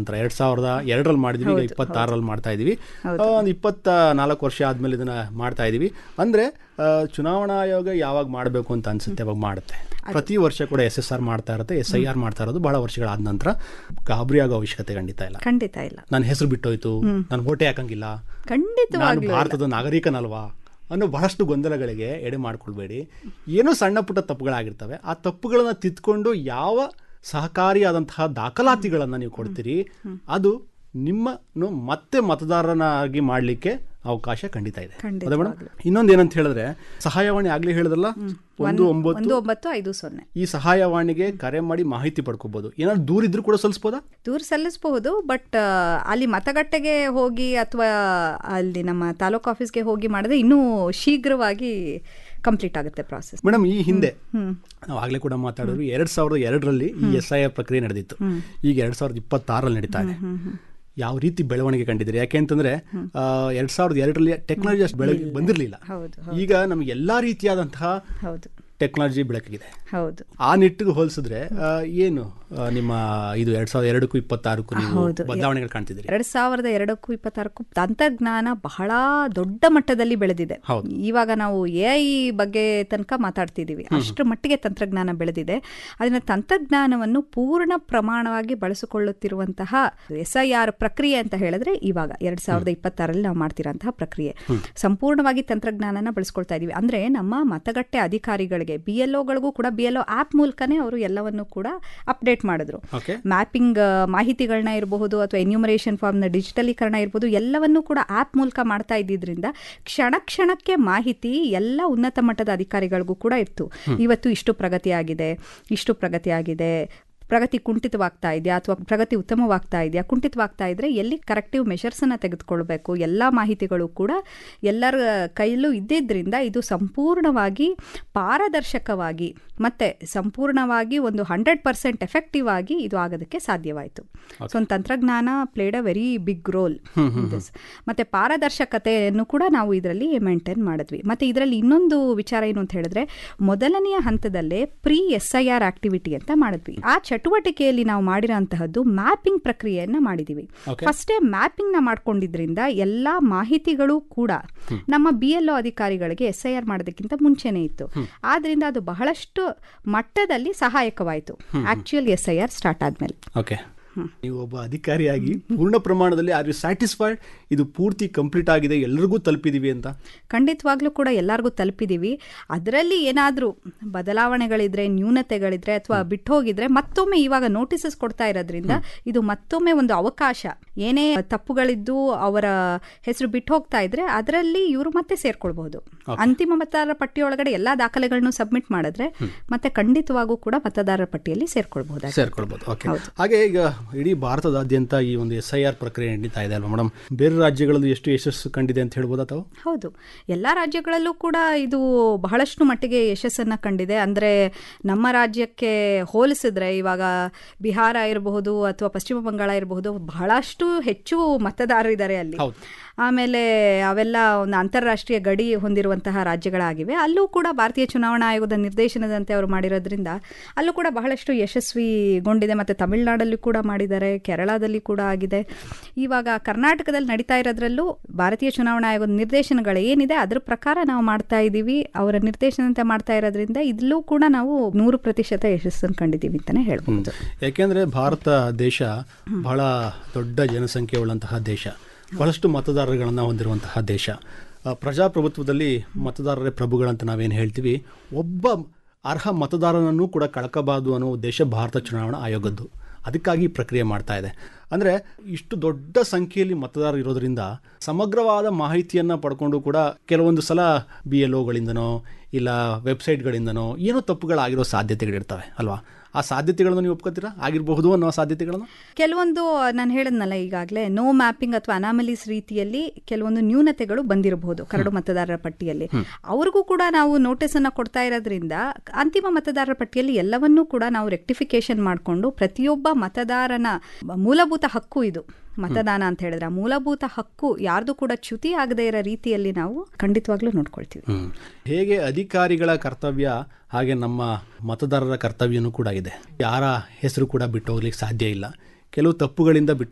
ನಂತರ ಎರಡ್ ಸಾವಿರದ ಎರಡರಲ್ಲಿ ಮಾಡಿದ್ವಿ ಈಗ ಇಪ್ಪತ್ತಾರರಲ್ಲಿ ಮಾಡ್ತಾ ಇದೀವಿ ಆ, ಒಂದು ಇಪ್ಪತ್ತ ನಾಲ್ಕು ವರ್ಷ ಆದ್ಮೇಲೆ ಇದನ್ನ ಮಾಡ್ತಾ ಇದೀವಿ ಅಂದ್ರೆ ಆ, ಚುನಾವಣಾ ಆಯೋಗ ಯಾವಾಗ ಮಾಡಬೇಕು ಅಂತ ಅನ್ಸುತ್ತೆ ಅವಾಗ ಮಾಡುತ್ತೆ ಪ್ರತಿ ವರ್ಷ ಕೂಡ ಎಸ್ ಎಸ್ ಆರ್ ಮಾಡ್ತಾ ಇರುತ್ತೆ ಎಸ್ ಐ ಆರ್ ಮಾಡ್ತಾ ಇರೋದು ಬಹಳ ವರ್ಷಗಳಾದ ನಂತರ ಗಾಬರಿ ಆಗೋ ಅವಶ್ಯಕತೆ ಖಂಡಿತ ಇಲ್ಲ ಖಂಡಿತ ಇಲ್ಲ ನನ್ನ ಹೆಸರು ಬಿಟ್ಟೋಯ್ತು ನಾನು ಓಟೆ ಹಾಕಂಗಿಲ್ಲ ನಾನು ಖಂಡಿತವಾಗ್ಲೂ ಭಾರತದ ನಾಗರಿಕನಲ್ವಾ ಅನ್ನೋ ಬಹಳಷ್ಟು ಗೊಂದಲಗಳಿಗೆ ಎಡೆ ಮಾಡ್ಕೊಳ್ಬೇಡಿ ಏನೋ ಸಣ್ಣ ಪುಟ್ಟ ತಪ್ಪುಗಳಾಗಿರ್ತವೆ ಆ ತಪ್ಪುಗಳನ್ನ ತಿದ್ಕೊಂಡು ಯಾವ ಸಹಕಾರಿಯಾದಂತಹ ದಾಖಲಾತಿಗಳನ್ನ ನೀವು ಕೊಡ್ತೀರಿ ಅದು ನಿಮ್ಮನ್ನು ಮತ್ತೆ ಮತದಾರನಾಗಿ ಮಾಡಲಿಕ್ಕೆ ಅವಕಾಶ ಖಂಡಿತ ಇದೆ ಖಂಡಿತ ಹೌದಾ ಮೇಡಮ್ ಇನ್ನೊಂದು ಏನಂತ ಹೇಳಿದ್ರೆ ಸಹಾಯವಾಣಿ ಆಗ್ಲೇ ಹೇಳಿದ್ರಲ್ಲ ಒಂದು ಒಂಬತ್ತು ಒಂದು ಒಂಬತ್ತು ಐದು ಸೊನ್ನೆ ಈ ಸಹಾಯವಾಣಿಗೆ ಕರೆ ಮಾಡಿ ಮಾಹಿತಿ ಪಡ್ಕೋಬಹುದು ಏನಾದ್ರು ದೂರ ಇದ್ರೂ ಕೂಡ ಸಲ್ಲಿಸ್ಬೋದಾ ದೂರ ಸಲ್ಲಿಸಬಹುದು ಬಟ್ ಅಲ್ಲಿ ಮತಗಟ್ಟೆಗೆ ಹೋಗಿ ಅಥವಾ ಅಲ್ಲಿ ನಮ್ಮ ತಾಲೂಕು ಆಫೀಸ್ಗೆ ಹೋಗಿ ಮಾಡಿದ್ರೆ ಇನ್ನೂ ಶೀಘ್ರವಾಗಿ ಕಂಪ್ಲೀಟ್ ಆಗುತ್ತೆ ಪ್ರಾಸೆಸ್ ಮೇಡಮ್ ಈ ಹಿಂದೆ ನಾವು ಆಗ್ಲೇ ಕೂಡ ಮಾತಾಡಿದ್ವಿ ಎರಡ್ ಸಾವಿರದ ಎರಡರಲ್ಲಿ ಈ ಎಸ್ ಐ ಆರ್ ಪ್ರಕ್ರಿಯೆ ನಡೆದಿತ್ತು ಈಗ ಎರಡ್ ಸಾವಿರದ ಇಪ್ಪತ್ತಾರಲ್ಲಿ ನಡೀತಾ ಇದೆ ಯಾವ ರೀತಿ ಬೆಳವಣಿಗೆ ಕಂಡಿದ್ದೀರಿ ಯಾಕೆ ಅಂತಂದ್ರೆ ಆ, ಎರಡ್ ಸಾವಿರದ ಎರಡರಲ್ಲಿ ಟೆಕ್ನಾಲಜಿ ಅಷ್ಟು ಬೆಳಗ್ಗೆ ಬಂದಿರಲಿಲ್ಲ ಹೌದು ಈಗ ನಮಗೆ ಎಲ್ಲಾ ರೀತಿಯಾದಂತಹ ಹೌದು ಟೆಕ್ನಾಲಜಿ ಬೆಳಕಿದೆ ಹೌದು ಆ ನಿಟ್ಟಿಗೆ ಹೋಲಿಸಿದ್ರೆ ಆ, ಏನು ಆ, ನಿಮ್ಮ ಇದು ಎರಡ್ ಸಾವಿರದ ಎರಡಕ್ಕೂ ಇಪ್ಪತ್ತಾರಕ್ಕೂ ನೀವು ಬದಲಾವಣೆಗಳು ಕಾಣ್ತಿದ್ದೀರಿ ಎರಡ್ ಸಾವಿರದ ಎರಡಕ್ಕೂ ಇಪ್ಪತ್ತಾರಕ್ಕೂ ತಂತ್ರಜ್ಞಾನ ಬಹಳ ದೊಡ್ಡ ಮಟ್ಟದಲ್ಲಿ ಬೆಳೆದಿದೆ ಹೌದು. ಇವಾಗ ನಾವು ಎ ಐ ಬಗ್ಗೆ ತನಕ ಮಾತಾಡ್ತಿದ್ದೀವಿ ಅಷ್ಟರ ಮಟ್ಟಿಗೆ ತಂತ್ರಜ್ಞಾನ ಬೆಳೆದಿದೆ ಅದನ್ನ ತಂತ್ರಜ್ಞಾನವನ್ನು ಪೂರ್ಣ ಪ್ರಮಾಣವಾಗಿ ಬಳಸಿಕೊಳ್ಳುತ್ತಿರುವಂತಹ ಎಸ್ ಐ ಆರ್ ಪ್ರಕ್ರಿಯೆ ಅಂತ ಹೇಳಿದ್ರೆ ಇವಾಗ ಎರಡ್ ಸಾವಿರದ ಇಪ್ಪತ್ತಾರಲ್ಲಿ ನಾವು ಮಾಡ್ತಿರೋಂತಹ ಪ್ರಕ್ರಿಯೆ ಸಂಪೂರ್ಣವಾಗಿ ತಂತ್ರಜ್ಞಾನನ ಬಳಸ್ಕೊಳ್ತಾ ಇದೀವಿ ಅಂದ್ರೆ ನಮ್ಮ ಮತಗಟ್ಟೆ ಅಧಿಕಾರಿಗಳಿಗೆ ಬಿ ಎಲ್ ಒಗಳಿಗೂ ಕೂಡ ಬಿ ಎಲ್ ಒ ಆಪ್ ಮೂಲಕನೇ ಅವರು ಎಲ್ಲವನ್ನು ಕೂಡ ಅಪ್ಡೇಟ್ ಮಾಡಿದ್ರು ಓಕೆ ಮ್ಯಾಪಿಂಗ್ ಮಾಹಿತಿಗಳನ್ನ ಇರಬಹುದು ಅಥವಾ ಎನ್ಯೂಮರೇಷನ್ ಫಾರ್ಮ್ನ ಡಿಜಿಟಲೀಕರಣ ಇರ್ಬೋದು ಎಲ್ಲವನ್ನೂ ಕೂಡ ಆ್ಯಪ್ ಮೂಲಕ ಮಾಡ್ತಾ ಇದ್ದಿದ್ರಿಂದ ಕ್ಷಣ ಕ್ಷಣಕ್ಕೆ ಮಾಹಿತಿ ಎಲ್ಲ ಉನ್ನತ ಮಟ್ಟದ ಅಧಿಕಾರಿಗಳಿಗೂ ಕೂಡ ಇತ್ತು ಇವತ್ತು ಇಷ್ಟು ಪ್ರಗತಿ ಆಗಿದೆ ಇಷ್ಟು ಪ್ರಗತಿ ಆಗಿದೆ ಪ್ರಗತಿ ಕುಂಠಿತವಾಗ್ತಾ ಇದೆಯಾ ಅಥವಾ ಪ್ರಗತಿ ಉತ್ತಮವಾಗ್ತಾ ಇದೆಯಾ ಕುಂಠಿತವಾಗ್ತಾ ಇದ್ರೆ ಎಲ್ಲಿ ಕರೆಕ್ಟಿವ್ ಮೆಷರ್ಸನ್ನು ತೆಗೆದುಕೊಳ್ಬೇಕು ಎಲ್ಲ ಮಾಹಿತಿಗಳು ಕೂಡ ಎಲ್ಲರ ಕೈಯಲ್ಲೂ ಇದ್ದಿದ್ದರಿಂದ ಇದು ಸಂಪೂರ್ಣವಾಗಿ ಪಾರದರ್ಶಕವಾಗಿ ಮತ್ತೆ ಸಂಪೂರ್ಣವಾಗಿ ಒಂದು ಹಂಡ್ರೆಡ್ ಪರ್ಸೆಂಟ್ ಎಫೆಕ್ಟಿವ್ ಆಗಿ ಇದು ಆಗೋದಕ್ಕೆ ಸಾಧ್ಯವಾಯಿತು ಸೊ ಒಂದು ತಂತ್ರಜ್ಞಾನ played a very big role ಮತ್ತೆ ಪಾರದರ್ಶಕತೆಯನ್ನು ಕೂಡ ನಾವು ಇದರಲ್ಲಿ ಮೇಂಟೈನ್ ಮಾಡಿದ್ವಿ ಮತ್ತೆ ಇದರಲ್ಲಿ ಇನ್ನೊಂದು ವಿಚಾರ ಏನು ಅಂತ ಹೇಳಿದ್ರೆ ಮೊದಲನೆಯ ಹಂತದಲ್ಲೇ pre S I R activity ಅಂತ ಮಾಡಿದ್ವಿ ಆ ಚಟುವಟಿಕೆಯಲ್ಲಿ ನಾವು ಮಾಡಿರೋಂತಹದ್ದು ಮ್ಯಾಪಿಂಗ್ ಪ್ರಕ್ರಿಯೆಯನ್ನ ಮಾಡಿದೀವಿ Okay. ಫಸ್ಟೇ ಮ್ಯಾಪಿಂಗ್ ನ ಮಾಡ್ಕೊಂಡಿದ್ರಿಂದ ಎಲ್ಲಾ ಮಾಹಿತಿಗಳು ಕೂಡ ನಮ್ಮ ಬಿ ಎಲ್ ಒ ಅಧಿಕಾರಿಗಳಿಗೆ ಎಸ್ ಐ ಆರ್ ಮಾಡೋದಕ್ಕಿಂತ ಮುಂಚೆನೇ ಇತ್ತು ಆದ್ರಿಂದ ಅದು ಬಹಳಷ್ಟು ಮಟ್ಟದಲ್ಲಿ ಸಹಾಯಕವಾಯಿತು actual S I R start ಆದ್ಮೇಲೆ ಓಕೆ ನೀವು ಒಬ್ಬ ಅಧಿಕಾರಿಯಾಗಿ ಪೂರ್ಣ ಪ್ರಮಾಣದಲ್ಲಿ ಆರ್ ಯು ಸ್ಯಾಟಿಸ್ಫೈಡ್ ಇದು ಪೂರ್ತಿ ಕಂಪ್ಲೀಟ್ ಆಗಿದೆ ಎಲ್ರಿಗೂ ತಲುಪಿದೀವಿ ಅಂತ ಖಂಡಿತವಾಗ್ಲೂ ಕೂಡ ಎಲ್ಲರಿಗೂ ತಲುಪಿದೀವಿ ಅದರಲ್ಲಿ ಏನಾದರೂ ಬದಲಾವಣೆಗಳಿದ್ರೆ ನ್ಯೂನತೆಗಳಿದ್ರೆ ಅಥವಾ ಬಿಟ್ಟು ಹೋಗಿದ್ರೆ ಮತ್ತೊಮ್ಮೆ ಇವಾಗ ನೋಟಿಸಸ್ ಕೊಡ್ತಾ ಇರೋದ್ರಿಂದ ಇದು ಮತ್ತೊಮ್ಮೆ ಒಂದು ಅವಕಾಶ ಏನೇ ತಪ್ಪುಗಳಿದ್ದು ಅವರ ಹೆಸರು ಬಿಟ್ಟು ಹೋಗ್ತಾ ಇದ್ರೆ ಅದರಲ್ಲಿ ಇವರು ಮತ್ತೆ ಸೇರ್ಕೊಳ್ಬಹುದು ಅಂತಿಮ ಮತದಾರರ ಪಟ್ಟಿಯೊಳಗಡೆ ಎಲ್ಲಾ ದಾಖಲೆಗಳನ್ನು ಸಬ್ಮಿಟ್ ಮಾಡಿದ್ರೆ ಮತ್ತೆ ಖಂಡಿತವಾಗೂ ಕೂಡ ಮತದಾರರ ಪಟ್ಟಿಯಲ್ಲಿ ಸೇರ್ಕೊಳ್ಬಹುದು ಸೇರ್ಕೊಳ್ಬೋದು ಓಕೆ ಹಾಗೆ ಈಗ ಇಡೀ ಭಾರತದಾದ್ಯಂತ ಈ ಒಂದು ಎಸ್ ಐ ಆರ್ ಪ್ರಕ್ರಿಯೆ ನಡೀತಾ ಇದೆ ಅಲ್ವಾ ಮೇಡಮ್ ಬೇರೆ ರಾಜ್ಯಗಳಲ್ಲಿ ಎಷ್ಟು ಯಶಸ್ಸು ಕಂಡಿದೆ ಅಂತ ಹೇಳ್ಬೋದಾ ತಾವು ಹೌದು ಎಲ್ಲ ರಾಜ್ಯಗಳಲ್ಲೂ ಕೂಡ ಇದು ಬಹಳಷ್ಟು ಮಟ್ಟಿಗೆ ಯಶಸ್ಸನ್ನು ಕಂಡಿದೆ ಅಂದರೆ ನಮ್ಮ ರಾಜ್ಯಕ್ಕೆ ಹೋಲಿಸಿದ್ರೆ ಇವಾಗ ಬಿಹಾರ ಇರಬಹುದು ಅಥವಾ ಪಶ್ಚಿಮ ಬಂಗಾಳ ಇರಬಹುದು ಬಹಳಷ್ಟು ಹೆಚ್ಚು ಮತದಾರರಿದ್ದಾರೆ ಅಲ್ಲಿ ಹೌದು. ಆಮೇಲೆ ಅವೆಲ್ಲ ಒಂದು ಅಂತಾರಾಷ್ಟ್ರೀಯ ಗಡಿ ಹೊಂದಿರುವಂತಹ ರಾಜ್ಯಗಳಾಗಿವೆ ಅಲ್ಲೂ ಕೂಡ ಭಾರತೀಯ ಚುನಾವಣಾ ಆಯೋಗದ ನಿರ್ದೇಶನದಂತೆ ಅವರು ಮಾಡಿರೋದ್ರಿಂದ ಅಲ್ಲೂ ಕೂಡ ಬಹಳಷ್ಟು ಯಶಸ್ವಿಗೊಂಡಿದೆ ಮತ್ತು ತಮಿಳುನಾಡಲ್ಲಿ ಕೂಡ ಮಾಡಿದ್ದಾರೆ ಕೇರಳದಲ್ಲಿ ಕೂಡ ಆಗಿದೆ ಇವಾಗ ಕರ್ನಾಟಕದಲ್ಲಿ ನಡೀತಾ ಇರೋದ್ರಲ್ಲೂ ಭಾರತೀಯ ಚುನಾವಣಾ ಆಯೋಗದ ನಿರ್ದೇಶನಗಳು ಏನಿದೆ ಅದ್ರ ಪ್ರಕಾರ ನಾವು ಮಾಡ್ತಾ ಇದ್ದೀವಿ ಅವರ ನಿರ್ದೇಶನದಂತೆ ಮಾಡ್ತಾ ಇರೋದ್ರಿಂದ ಇಲ್ಲೂ ಕೂಡ ನಾವು ನೂರು ಪ್ರತಿಶತ ಯಶಸ್ಸನ್ನು ಕಂಡಿದ್ದೀವಿ ಅಂತಲೇ ಹೇಳ್ಬೋದು ಯಾಕೆಂದ್ರೆ ಭಾರತ ದೇಶ ಬಹಳ ದೊಡ್ಡ ಜನಸಂಖ್ಯೆ ಉಳ್ಳಂತಹ ದೇಶ ಬಹಳಷ್ಟು ಮತದಾರರುಗಳನ್ನ ಹೊಂದಿರುವಂತಹ ದೇಶ ಆ, ಪ್ರಜಾಪ್ರಭುತ್ವದಲ್ಲಿ ಮತದಾರರೇ ಪ್ರಭುಗಳಂತ ನಾವೇನು ಹೇಳ್ತೀವಿ ಒಬ್ಬ ಅರ್ಹ ಮತದಾರನನ್ನು ಕೂಡ ಕಳ್ಕಬಾರದು ಅನ್ನೋ ಉದ್ದೇಶ ಭಾರತ ಚುನಾವಣಾ ಆಯೋಗದ್ದು ಅದಕ್ಕಾಗಿ ಈ ಪ್ರಕ್ರಿಯೆ ಮಾಡ್ತಾ ಇದೆ ಅಂದರೆ ಇಷ್ಟು ದೊಡ್ಡ ಸಂಖ್ಯೆಯಲ್ಲಿ ಮತದಾರರು ಇರೋದ್ರಿಂದ ಸಮಗ್ರವಾದ ಮಾಹಿತಿಯನ್ನು ಪಡ್ಕೊಂಡು ಕೂಡ ಕೆಲವೊಂದು ಸಲ ಬಿ ಎಲ್ ಒಗಳಿಂದನೋ ಇಲ್ಲ ವೆಬ್ಸೈಟ್ಗಳಿಂದನೋ ಏನೋ ತಪ್ಪುಗಳಾಗಿರೋ ಸಾಧ್ಯತೆಗಳಿರ್ತವೆ ಅಲ್ವಾ ಆ ಸಾಧ್ಯತೆಗಳನ್ನು ನೀವು ಒಪ್ಕೋತೀರಾ ಆಗಿರಬಹುದು ಅನ್ನೋ ಸಾಧ್ಯತೆಗಳನ್ನು ಕೆಲವೊಂದು ನಾನು ಹೇಳದ್ನಲ್ಲ ಈಗಾಗಲೇ ನೋ ಮ್ಯಾಪಿಂಗ್ ಅಥವಾ ಅನಾಮಲೀಸ್ ರೀತಿಯಲ್ಲಿ ಕೆಲವೊಂದು ನ್ಯೂನತೆಗಳು ಬಂದಿರಬಹುದು ಕರಡು ಮತದಾರರ ಪಟ್ಟಿಯಲ್ಲಿ ಅವ್ರಿಗೂ ಕೂಡ ನಾವು ನೋಟಿಸ್ ಅನ್ನ ಕೊಡ್ತಾ ಇರೋದ್ರಿಂದ ಅಂತಿಮ ಮತದಾರರ ಪಟ್ಟಿಯಲ್ಲಿ ಎಲ್ಲವನ್ನೂ ಕೂಡ ನಾವು ರೆಕ್ಟಿಫಿಕೇಶನ್ ಮಾಡಿಕೊಂಡು ಪ್ರತಿಯೊಬ್ಬ ಮತದಾರನ ಮೂಲಭೂತ ಹಕ್ಕು ಇದು ಮತದಾನ ಅಂತ ಹೇಳಿದ್ರೆ ಆ ಮೂಲಭೂತ ಹಕ್ಕು ಯಾರ್ದು ಕೂಡ ಚ್ಯುತಿ ಆಗದೇ ಇರೋ ರೀತಿಯಲ್ಲಿ ನಾವು ಖಂಡಿತವಾಗ್ಲೂ ನೋಡ್ಕೊಳ್ತೀವಿ ಹ್ಮ್. ಹೇಗೆ ಅಧಿಕಾರಿಗಳ ಕರ್ತವ್ಯ ಹಾಗೆ ನಮ್ಮ ಮತದಾರರ ಕರ್ತವ್ಯನೂ ಕೂಡ ಇದೆ ಯಾರ ಹೆಸರು ಕೂಡ ಬಿಟ್ಟು ಹೋಗ್ಲಿಕ್ಕೆ ಸಾಧ್ಯ ಇಲ್ಲ ಕೆಲವು ತಪ್ಪುಗಳಿಂದ ಬಿಟ್ಟು